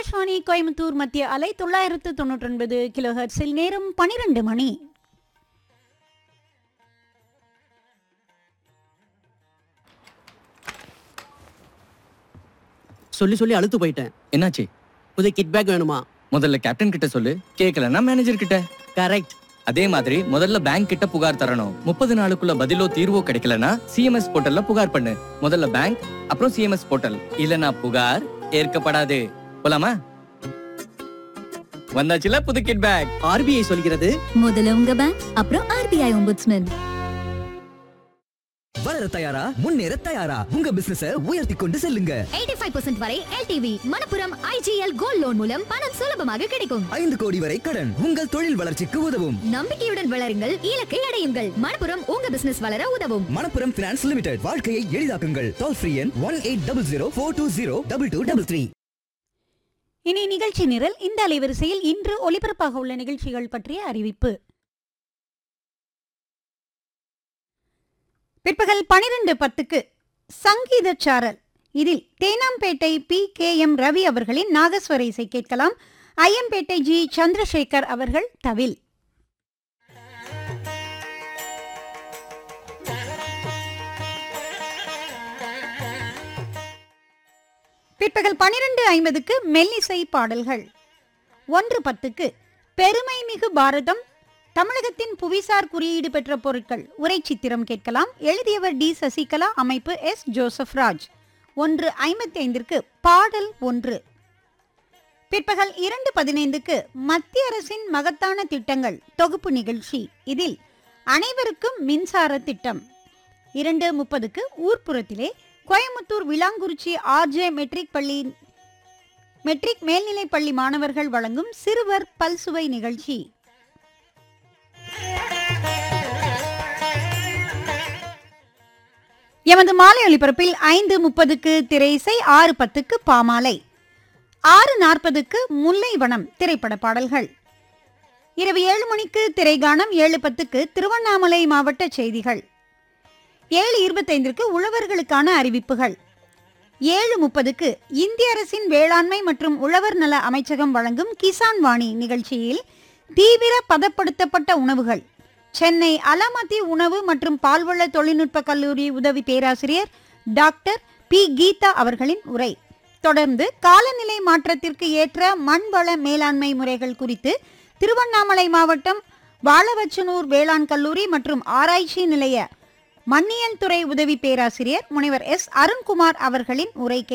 ஆகாஷ்வாணி கோயம்புத்தூர் மத்திய அலை தொள்ளாயிரத்து தொண்ணூற்றி ஒன்பது கிலோ ஹெர்ட்ஸில் நேரம் பனிரெண்டு மணி சொல்லி சொல்லி அழுத்து போயிட்டேன் என்னாச்சு புது கிட் பேக் வேணுமா முதல்ல கேப்டன் கிட்ட சொல்லு கேட்கலன்னா மேனேஜர் கிட்ட கரெக்ட் அதே மாதிரி முதல்ல பேங்க் கிட்ட புகார் தரணும் முப்பது நாளுக்குள்ள பதிலோ தீர்வோ கிடைக்கலனா சிஎம்எஸ் போர்ட்டல்ல புகார் பண்ணு முதல்ல பேங்க் அப்புறம் சிஎம்எஸ் போர்ட்டல் இல்லனா புகார் ஏற்கப்படாது போலாமா வந்தாச்சுல புது கிட் பேக் ஆர்பிஐ சொல்கிறது முதல்ல உங்க பேங்க் அப்புறம் ஆர்பிஐ ஒம்புட்ஸ்மேன் வளர தயாரா முன்னேற தயாரா உங்க பிசினஸ உயர்த்தி கொண்டு செல்லுங்க 85% வரை எல்டிவி மணப்புரம் ஐஜிஎல் கோல்ட் லோன் மூலம் பணம் சுலபமாக கிடைக்கும் ஐந்து கோடி வரை கடன் உங்கள் தொழில் வளர்ச்சிக்கு உதவும் நம்பிக்கையுடன் வளருங்கள் இலக்கை அடையுங்கள் மணப்புரம் உங்க பிசினஸ் வளர உதவும் மணப்புரம் பினான்ஸ் லிமிடெட் வாழ்க்கையை எளிதாக்குங்கள் டோல் ஃப்ரீ எண் one eight double zero four two zero double two double three இனி நிகழ்ச்சி நிரல் இந்த அலைவரிசையில் இன்று ஒலிபரப்பாக உள்ள நிகழ்ச்சிகள் பற்றிய அறிவிப்பு பிற்பகல் பனிரெண்டு பத்துக்கு சங்கீத சாரல் இதில் Teynampet P K M Ravi அவர்களின் நாகஸ்வர இசை கேட்கலாம் ஐயம்பேட்டை ஜி சந்திரசேகர் அவர்கள் தவில் பிற்பகல் பனிரெண்டு ஐம்பதுக்கு மெல்லிசை பாடல்கள் ஒன்று பத்துக்கு பெருமை மிகு பாரதம் தமிழகத்தின் புவிசார் குறியீடு பெற்ற பொருட்கள் உரை சித்திரம் கேட்கலாம் எழுதியவர் டி சசிகலா அமைப்பு எஸ் ஜோசப் ராஜ் ஒன்று ஐம்பத்தி ஐந்திற்கு பாடல் ஒன்று பிற்பகல் இரண்டு பதினைந்துக்கு மத்திய அரசின் மகத்தான திட்டங்கள் தொகுப்பு நிகழ்ச்சி இதில் அனைவருக்கும் மின்சார திட்டம் இரண்டு முப்பதுக்கு ஊர்ப்புறத்திலே கோயம்புத்தூர் விளாங்குறிச்சி ஆர்ஜே மெட்ரிக் பள்ளி மெட்ரிக் மேல்நிலைப் பள்ளி மாணவர்கள் வழங்கும் சிறுவர் பல்சுவை நிகழ்ச்சி எமது மாலை ஒலிபரப்பில் ஐந்து முப்பதுக்கு திரைசை ஆறு பத்துக்கு பாமாலை ஆறு நாற்பதுக்கு முல்லைவனம் திரைப்பட பாடல்கள் இரவு ஏழு மணிக்கு திரைகானம் ஏழு பத்துக்கு திருவண்ணாமலை மாவட்ட செய்திகள் ஏழு இருபத்தைந்திற்கு உழவர்களுக்கான அறிவிப்புகள் ஏழு முப்பதுக்கு இந்திய அரசின் வேளாண்மை மற்றும் உழவர் நல அமைச்சகம் வழங்கும் கிசான் வாணி நிகழ்ச்சியில் தீவிர பதப்படுத்தப்பட்ட உணவுகள் சென்னை அலமதி உணவு மற்றும் பால்வள தொழில்நுட்ப கல்லூரி உதவி பேராசிரியர் டாக்டர் பி கீதா அவர்களின் உரை தொடர்ந்து காலநிலை மாற்றத்திற்கு ஏற்ற மண்வள மேலாண்மை முறைகள் குறித்து திருவண்ணாமலை மாவட்டம் வாழவச்சனூர் வேளாண் கல்லூரி மற்றும் ஆராய்ச்சி நிலைய மண்ணியல் துறை உதவி பேராசிரியர் முனைவர் எஸ் அருண்குமார் அவர்களின் உரை